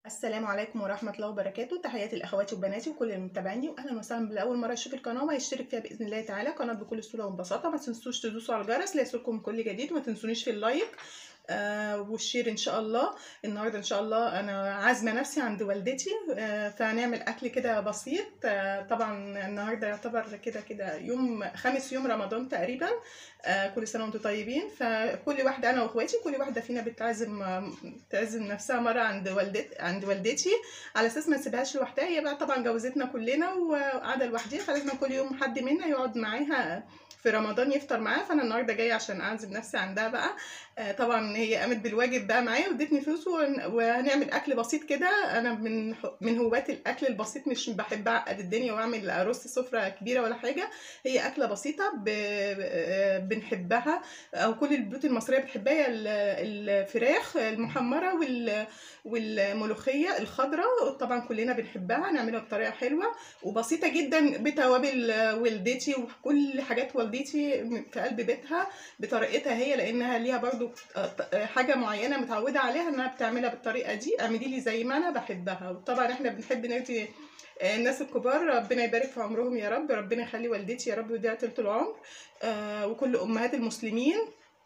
السلام عليكم ورحمة الله وبركاته تحياتي لأخواتي وبناتي وكل اللي متابعيني وأهلا وسهلا بالأول مرة يشوف القناة وهيشترك فيها بإذن الله تعالى قناة بكل سهولة وببساطة ما تنسوش تدوسوا على الجرس ليصلكم كل جديد وما تنسونيش في اللايك آه والشير ان شاء الله النهارده ان شاء الله انا عازمه نفسي عند والدتي آه فهنعمل اكل كده بسيط آه طبعا النهارده يعتبر كده كده يوم خامس يوم رمضان تقريبا آه كل سنه وانتم طيبين فكل واحده انا واخواتي كل واحده فينا بتعزم آه، تعزم نفسها مره عند والدت عند والدتي على اساس ما نسيبهاش لوحدها هي بقى طبعا جوزتنا كلنا وقاعده لوحدها فلازم كل يوم حد منا يقعد معاها في رمضان يفطر معاها فانا النهارده جايه عشان اعزم نفسي عندها بقى آه، طبعا هي قامت بالواجب بقى معايا وادتني فلوس ون- وهنعمل اكل بسيط كده انا من من هواة الاكل البسيط مش بحب اعقد الدنيا واعمل رص سفره كبيره ولا حاجه هي اكله بسيطه ب... آه، بنحبها او كل البيوت المصريه بتحبها هي ال- الفراخ المحمره وال... والملوخيه الخضراء طبعا كلنا بنحبها نعملها بطريقه حلوه وبسيطه جدا بتوابل والدتي وكل حاجات والدتي في قلب بيتها بطريقتها هي لانها ليها برضو حاجه معينه متعوده عليها انها بتعملها بالطريقه دي اعملي لي زي ما انا بحبها وطبعا احنا بنحب نرضي الناس الكبار ربنا يبارك في عمرهم يا رب ربنا يخلي والدتي يا رب ويديها طول العمر آه، وكل امهات المسلمين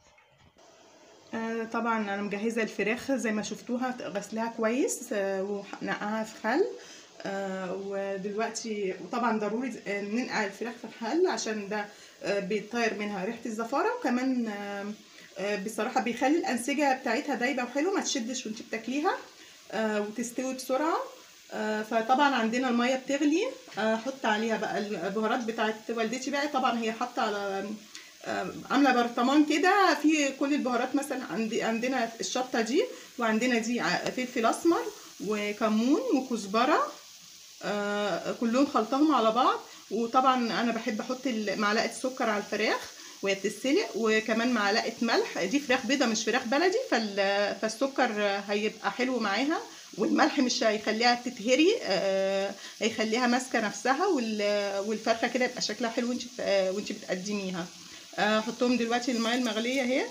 آه، طبعا انا مجهزه الفراخ زي ما شفتوها غسلها كويس آه، ونقعها في خل آه، ودلوقتي وطبعا ضروري آه، ننقع الفراخ في الخل عشان ده آه، بيطير منها ريحه الزفاره وكمان آه، آه، بصراحه بيخلي الانسجه بتاعتها دايبه وحلوه ما تشدش وانت بتاكليها آه، وتستوي بسرعه آه، فطبعا عندنا الميه بتغلي آه، احط عليها بقى البهارات بتاعت والدتي بقى طبعا هي حاطه على آه، عامله برطمان كده فيه كل البهارات مثلا عندي عندنا الشطه دي وعندنا دي ع- فلفل اسمر وكمون وكزبره آه، كلهم خلطهم على بعض وطبعا انا بحب احط ال- معلقه سكر على الفراخ وهي بتتسلق وكمان معلقه ملح دي فراخ بيضه مش فراخ بلدي فال- فالسكر هيبقى حلو معاها والملح مش هيخليها تتهري آه، هيخليها ماسكه نفسها وال- والفرخه كده يبقى شكلها حلو وانت بت- آه، وانت بتقدميها آه، احطهم دلوقتي الميه المغليه اهي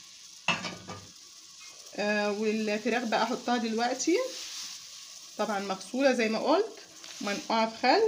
آه، والفراخ بقى احطها دلوقتي طبعا مغسوله زي ما قلت منقوعه في خل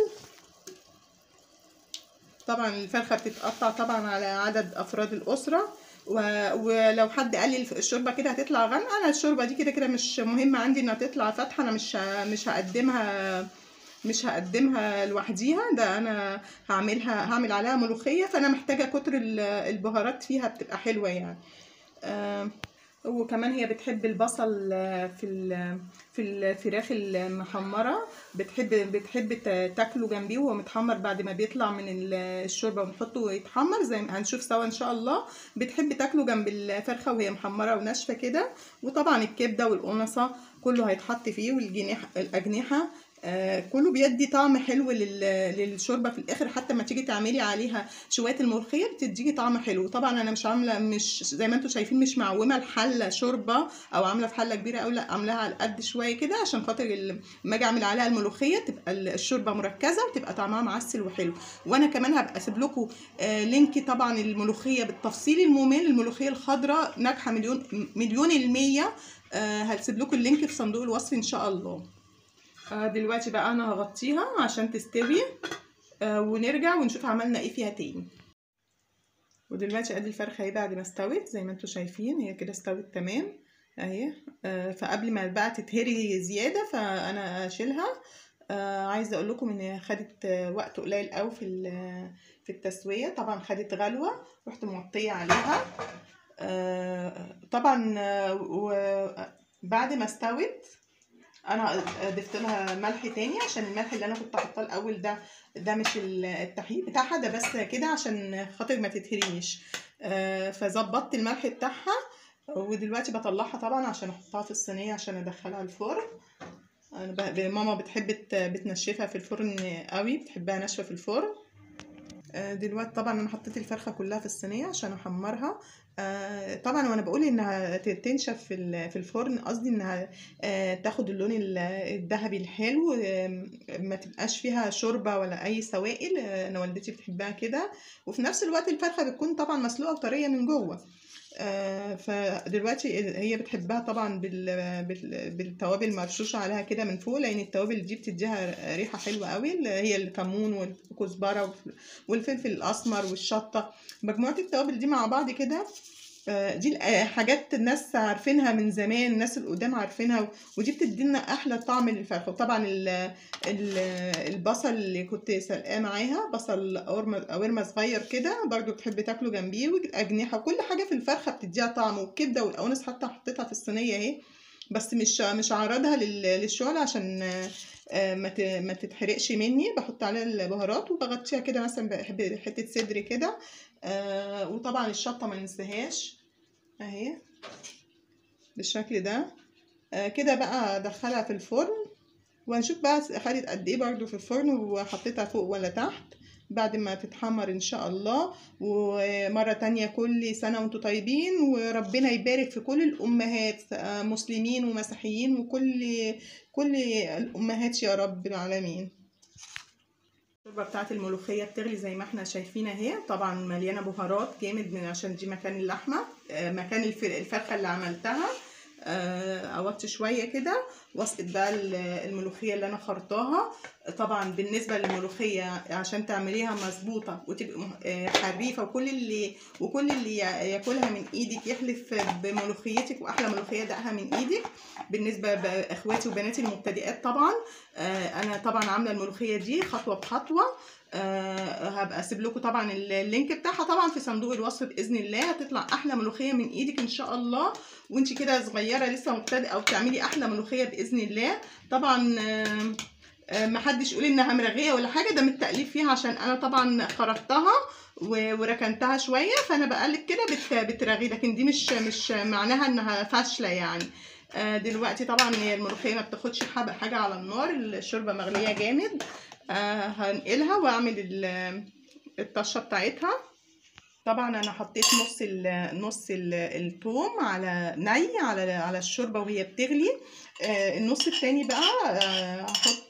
طبعا الفرخه بتتقطع طبعا على عدد افراد الاسره و... ولو حد قال لي الشوربه كده هتطلع غامقه انا الشوربه دي كده كده مش مهم عندي انها تطلع فاتحه انا مش ه... مش هقدمها مش هقدمها لوحديها ده انا هعملها هعمل عليها ملوخيه فانا محتاجه كتر ال- البهارات فيها بتبقى حلوه يعني آه، وكمان هي بتحب البصل آه، في ال- في الفراخ المحمره بتحب بتحب تا- تاكله جنبيه وهو متحمر بعد ما بيطلع من ال- الشوربه ونحطه يتحمر زي ما هنشوف سوا ان شاء الله بتحب تاكله جنب الفرخه وهي محمره وناشفه كده وطبعا الكبده والقنصه كله هيتحط فيه والجناح الاجنحه آه كله بيدي طعم حلو لل- للشوربه في الاخر حتى ما تيجي تعملي عليها شويه الملوخيه بتديكي طعم حلو طبعا انا مش عامله مش زي ما انتم شايفين مش معومه الحله شوربه او عامله في حله كبيره او لا عاملاها على قد شويه كده عشان خاطر ال- لما اجي اعمل عليها الملوخيه تبقى ال- الشوربه مركزه وتبقى طعمها معسل وحلو وانا كمان هبقى اسيب لكم آه لينك طبعا الملوخيه بالتفصيل الممل الملوخيه الخضراء ناجحه مليون مليون المية آه هسيب لكم اللينك في صندوق الوصف ان شاء الله آه دلوقتي بقى انا هغطيها عشان تستوي آه ونرجع ونشوف عملنا ايه فيها تاني ودلوقتي ادي الفرخه اهي بعد ما استوت زي ما انتم شايفين هي كده استوت تمام اهي آه فقبل ما بقى تتهري زياده فانا اشيلها آه عايزه اقول لكم ان هي خدت آه، وقت قليل قوي في ال- في التسويه طبعا خدت غلوه رحت موطيه عليها آه طبعا آه، وبعد ما استوت انا ضفت لها ملح تاني عشان الملح اللي انا كنت حاطاه الاول ده ده مش ال- التحليل بتاعها ده بس كده عشان خاطر ما تتهريش آه، فظبطت الملح بتاعها ودلوقتي بطلعها طبعا عشان احطها في الصينيه عشان ادخلها الفرن انا ب- ماما بتحب ت- بتنشفها في الفرن قوي بتحبها ناشفه في الفرن آه، دلوقتي طبعا انا حطيت الفرخه كلها في الصينيه عشان احمرها آه، طبعا وانا بقول انها ت- تنشف في ال- في الفرن قصدي انها آه، تاخد اللون ال- الذهبي الحلو آم، ما تبقاش فيها شوربه ولا اي سوائل آه، انا والدتي بتحبها كده وفي نفس الوقت الفرخه بتكون طبعا مسلوقه وطريه من جوه آه فدلوقتي هي بتحبها طبعا بال... بال... بالتوابل مرشوشه عليها كده من فوق لان التوابل دي بتديها ريحه حلوه قوي اللي هي الكمون والكزبره والفلفل الاسمر والشطه مجموعه التوابل دي مع بعض كده دي حاجات الناس عارفينها من زمان الناس القدام عارفينها ودي بتدينا احلى طعم للفرخه وطبعا البصل اللي كنت سلقاه معاها بصل قورمه صغير كده برضو بتحب تاكله جنبيه والاجنحه وكل حاجه في الفرخه بتديها طعم والكبده والقوانص حتى حطيتها في الصينيه اهي بس مش مش عرضها للشغل عشان ما ما تتحرقش مني بحط عليها البهارات وبغطيها كده مثلا بحته صدر كده آه وطبعا الشطه ما ننساهاش اهي بالشكل ده آه كده بقى ادخلها في الفرن وهنشوف بقى خدت قد ايه برضو في الفرن وحطيتها فوق ولا تحت بعد ما تتحمر ان شاء الله ومره تانية كل سنه وانتم طيبين وربنا يبارك في كل الامهات مسلمين ومسيحيين وكل كل الامهات يا رب العالمين الشوربه بتاعت الملوخيه بتغلي زي ما احنا شايفين اهي طبعا مليانه بهارات جامد من عشان دي مكان اللحمه مكان الفرخه اللي عملتها قوطت شويه كده واسقط بقى الملوخيه اللي انا خرطاها طبعا بالنسبه للملوخيه عشان تعمليها مظبوطه وتبقى حريفه وكل اللي وكل اللي ياكلها من ايدك يحلف بملوخيتك واحلى ملوخيه دقها من ايدك بالنسبه لاخواتي وبناتي المبتدئات طبعا انا طبعا عامله الملوخيه دي خطوه بخطوه أه هبقى اسيب لكم طبعا اللينك بتاعها طبعا في صندوق الوصف باذن الله هتطلع احلى ملوخيه من ايدك ان شاء الله وانت كده صغيره لسه مبتدئه او تعملي احلى ملوخيه باذن الله طبعا أه أه محدش يقول انها مرغيه ولا حاجه ده من التاليف فيها عشان انا طبعا خرجتها وركنتها شويه فانا بقلب كده بترغي لكن دي مش مش معناها انها فاشله يعني دلوقتي طبعا الملوخيه ما بتاخدش حاجه على النار الشوربه مغليه جامد آه هنقلها واعمل الطشه بتاعتها طبعا انا حطيت نص ال نص ال الثوم على ني على على الشوربه وهي بتغلي آه النص التاني بقى هحط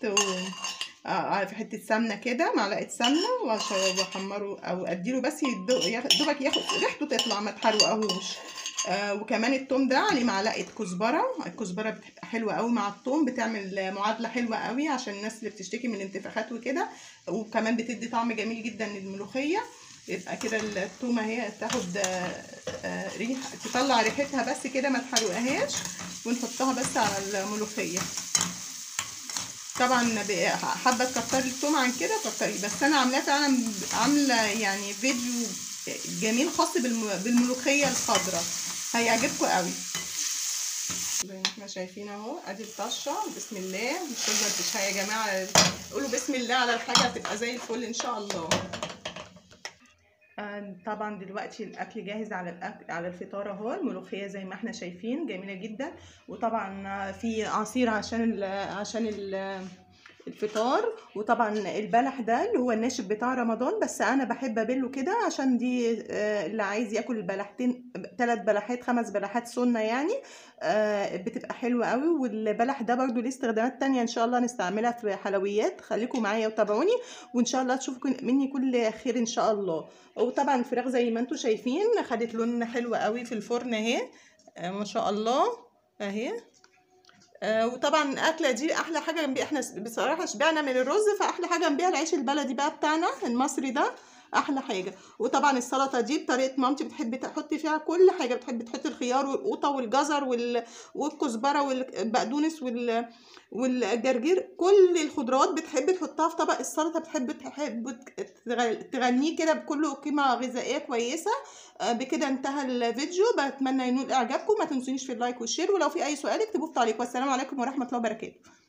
آه في حته سمنه كده معلقه سمنه واحمره او اديله بس دوبك ياخد ريحته تطلع ما تحرقهوش آه وكمان التوم ده عليه معلقه كزبره الكزبره بتبقى حلوه قوي مع التوم بتعمل معادله حلوه قوي عشان الناس اللي بتشتكي من الانتفاخات وكده وكمان بتدي طعم جميل جدا للملوخيه يبقى كده التومه اهي تاخد آه آه ريح تطلع ريحتها بس كده ما تحرقهاش ونحطها بس على الملوخيه طبعا حابه تكتري التوم عن كده كتري بس انا عاملاه فعلا عامله يعني فيديو جميل خاص بالملوخيه الخضراء هيعجبكم قوي زي ما احنا شايفين اهو ادي الطشه بسم الله مش تفضل تشهي يا جماعه قولوا بسم الله على الحاجه هتبقى زي الفل ان شاء الله طبعا دلوقتي الاكل جاهز على الأكل على الفطار اهو الملوخيه زي ما احنا شايفين جميله جدا وطبعا في عصير عشان ال عشان ال الفطار وطبعا البلح ده اللي هو الناشف بتاع رمضان بس انا بحب ابله كده عشان دي اللي عايز ياكل البلحتين ثلاث بلحات خمس بلحات سنه يعني بتبقى حلوه قوي والبلح ده برده ليه استخدامات تانية ان شاء الله نستعملها في حلويات خليكم معايا وتابعوني وان شاء الله تشوفوا مني كل خير ان شاء الله وطبعا الفراخ زي ما انتم شايفين خدت لون حلو قوي في الفرن اهي ما شاء الله اهي آه وطبعا الاكله دي احلى حاجه جنبيها احنا بصراحه شبعنا من الرز فاحلى حاجه جنبيها العيش البلدي بقى بتاعنا المصري ده احلى حاجه وطبعا السلطه دي بطريقه مامتي بتحب تحطي فيها كل حاجه بتحب تحطي الخيار والقوطه والجزر وال... والكزبره والبقدونس وال... والجرجير كل الخضروات بتحب تحطها في طبق السلطه بتحب تحب تغنيه كده بكل قيمه غذائيه كويسه بكده انتهى الفيديو بتمنى ينول اعجابكم ما تنسونيش في اللايك والشير ولو في اي سؤال اكتبوه في تعليق والسلام عليكم ورحمه الله وبركاته